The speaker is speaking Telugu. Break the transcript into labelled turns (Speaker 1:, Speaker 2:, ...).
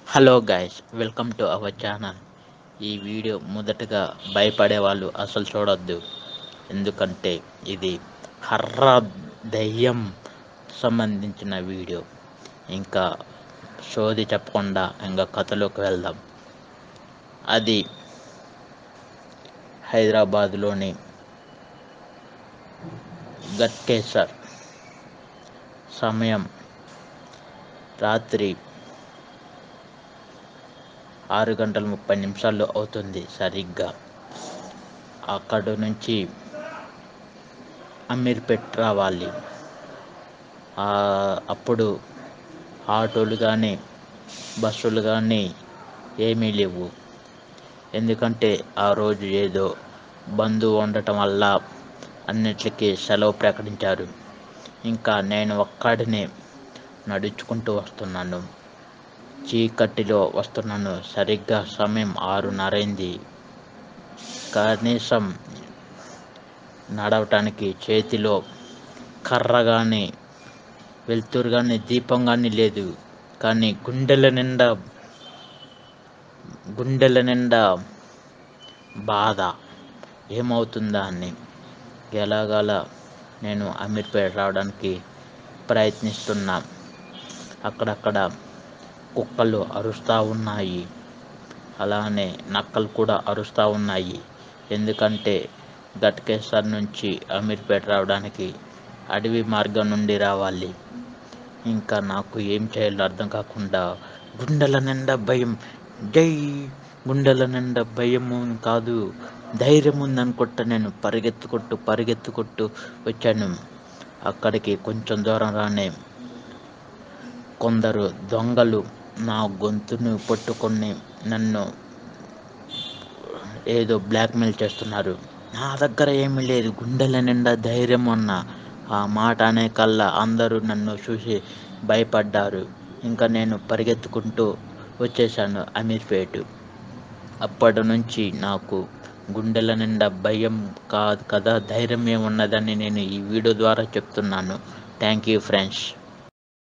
Speaker 1: hello guys welcome to our channel ఈ వీడియో మొదటగా భయపడే వాళ్ళు అసలు చూడొద్దు ఎందుకంటే ఇది హర్ర దయ్యం సంబంధించిన వీడియో ఇంకా సోది చెప్పకుండా ఇంకా కథలోకి వెళ్దాం అది హైదరాబాద్లోని గట్కేసర్ సమయం రాత్రి ఆరు గంటల ముప్పై నిమిషాలు అవుతుంది సరిగ్గా అక్కడ నుంచి అమీర్పేట్ రావాలి ఆ, అప్పుడు ఆటోలు కానీ బస్సులు కానీ ఏమీ లేవు ఎందుకంటే ఆ రోజు ఏదో బంద్ ఉండటం వల్ల అన్నిటికీ సెలవు ప్రకటించారు ఇంకా నేను ఒక్కడినే నడుచుకుంటూ వస్తున్నాను చీకటిలో వస్తున్నాను సరిగ్గా సమయం ఆరున్నరైంది కనీసం నడవటానికి చేతిలో కర్ర కానీ వెలుతురు కానీ దీపం కానీ లేదు కానీ గుండెల నిండా గుండెల నిండా బాధ ఏమవుతుందా అని ఎలాగల నేను అమీర్పేట రావడానికి ప్రయత్నిస్తున్నా అక్కడక్కడ కుక్కలు అరుస్తూ ఉన్నాయి అలానే నక్కలు కూడా అరుస్తూ ఉన్నాయి ఎందుకంటే గట్కేసర్ నుంచి అమీర్పేట రావడానికి అడవి మార్గం నుండి రావాలి ఇంకా నాకు ఏం చేయాలో అర్థం కాకుండా గుండెల నిండా భయం జై గుండెల నిండా భయము కాదు ధైర్యం ఉందనుకుంటా నేను పరిగెత్తుకుంటూ పరిగెత్తుకుంటూ వచ్చాను అక్కడికి కొంచెం దూరం రానే కొందరు దొంగలు నా గొంతును పట్టుకొని నన్ను ఏదో బ్లాక్మెయిల్ చేస్తున్నారు నా దగ్గర ఏమీ లేదు గుండెల నిండా ధైర్యం ఉన్న ఆ మాట అనే కల్లా అందరూ నన్ను చూసి భయపడ్డారు ఇంకా నేను పరిగెత్తుకుంటూ వచ్చేసాను అమీర్పేట అప్పటి నుంచి నాకు గుండెల నిండా భయం కాదు కదా ధైర్యం ఏమున్నదని నేను ఈ వీడియో ద్వారా చెప్తున్నాను థ్యాంక్ యూ ఫ్రెండ్స్